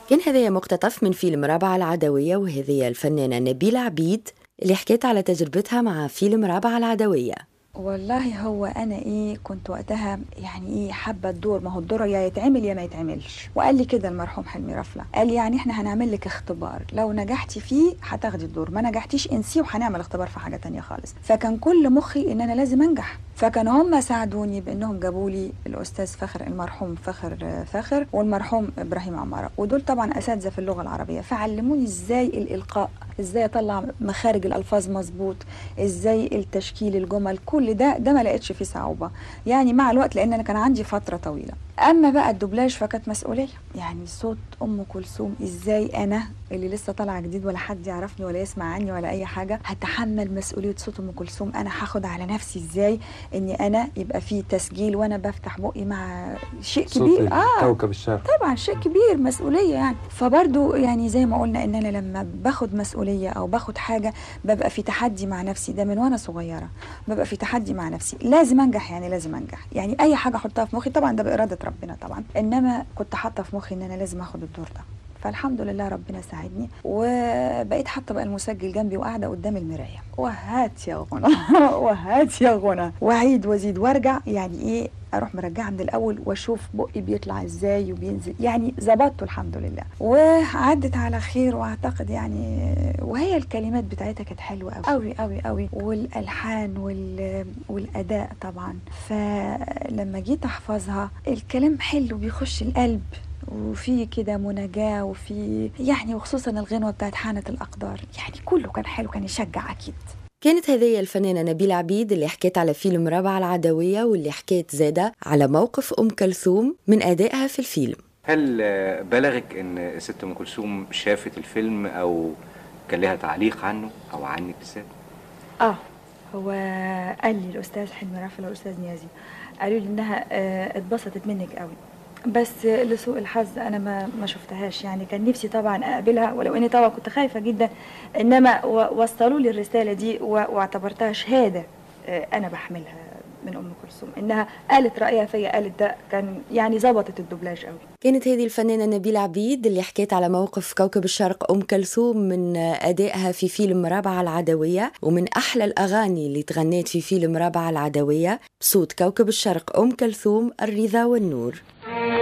كان هذايا مقتطف من فيلم رابعة العدوية وهذه الفنانة نبيلة عبيد اللي حكيت على تجربتها مع فيلم رابعة العدوية والله هو انا ايه كنت وقتها يعني ايه حابه الدور ما هو الدور يا يتعمل يا ما يتعملش وقال لي كده المرحوم حلمي رفله قال لي يعني احنا هنعمل لك اختبار لو نجحتي فيه هتاخدي الدور ما نجحتيش انسيه وهنعمل اختبار في حاجه تانية خالص فكان كل مخي ان انا لازم انجح فكانوا هم ساعدوني بانهم جابوا لي الاستاذ فخر المرحوم فخر فاخر والمرحوم ابراهيم عماره ودول طبعا اساتذه في اللغه العربيه فعلموني ازاي الالقاء ازاي اطلع مخارج الالفاظ مظبوط ازاي التشكيل الجمل كل ده ده ما لقيتش فيه صعوبه يعني مع الوقت لان انا كان عندي فتره طويله اما بقى الدوبلاج فكانت مسؤوليه يعني صوت ام كلثوم ازاي انا اللي لسه طالعه جديد ولا حد يعرفني ولا يسمع عني ولا اي حاجه هتحمل مسؤوليه صوت ام كلثوم انا هاخد على نفسي ازاي اني انا يبقى في تسجيل وانا بفتح بقي مع شيء كبير اه كوكب الشرق طبعا شيء كبير مسؤوليه يعني فبرضو يعني زي ما قلنا ان انا لما باخد مسؤوليه او باخد حاجه ببقى في تحدي مع نفسي ده من وانا صغيره ببقى في تحدي مع نفسي لازم انجح يعني لازم انجح يعني اي حاجه احطها في مخي طبعا ده باراده ربنا طبعا انما كنت حاطه في مخي ان انا لازم اخد الدور ده فالحمد لله ربنا ساعدني وبقيت حاطه بقى المسجل جنبي وقاعده قدام المرايه وهات يا غنى وهات يا غنى واعيد وازيد وارجع يعني ايه اروح مرجعه من الاول واشوف بقي بيطلع ازاي وبينزل يعني ظبطته الحمد لله وعدت على خير واعتقد يعني وهي الكلمات بتاعتها كانت حلوه قوي قوي قوي قوي والالحان وال والاداء طبعا فلما جيت احفظها الكلام حلو بيخش القلب وفي كده مناجاة وفي يعني وخصوصا الغنوة بتاعت حانة الأقدار يعني كله كان حلو كان يشجع أكيد كانت هذه الفنانة نبيلة عبيد اللي حكيت على فيلم رابعة العدوية واللي حكيت زادة على موقف أم كلثوم من أدائها في الفيلم هل بلغك ان ست ام كلثوم شافت الفيلم او كان لها تعليق عنه او عنك بالذات؟ اه هو قال لي الاستاذ حلمي رافل والاستاذ نيازي قالوا لي انها آه، اتبسطت منك قوي بس لسوء الحظ انا ما ما شفتهاش يعني كان نفسي طبعا اقابلها ولو اني طبعا كنت خايفه جدا انما و- وصلوا لي الرساله دي و- واعتبرتها شهاده آه، انا بحملها من ام كلثوم انها قالت رايها فيا قالت ده كان يعني ظبطت الدوبلاج قوي كانت هذه الفنانة نبيلة عبيد اللي حكيت على موقف كوكب الشرق أم كلثوم من أدائها في فيلم رابعة العدوية ومن أحلى الأغاني اللي تغنيت في فيلم رابعة العدوية بصوت كوكب الشرق أم كلثوم الرضا والنور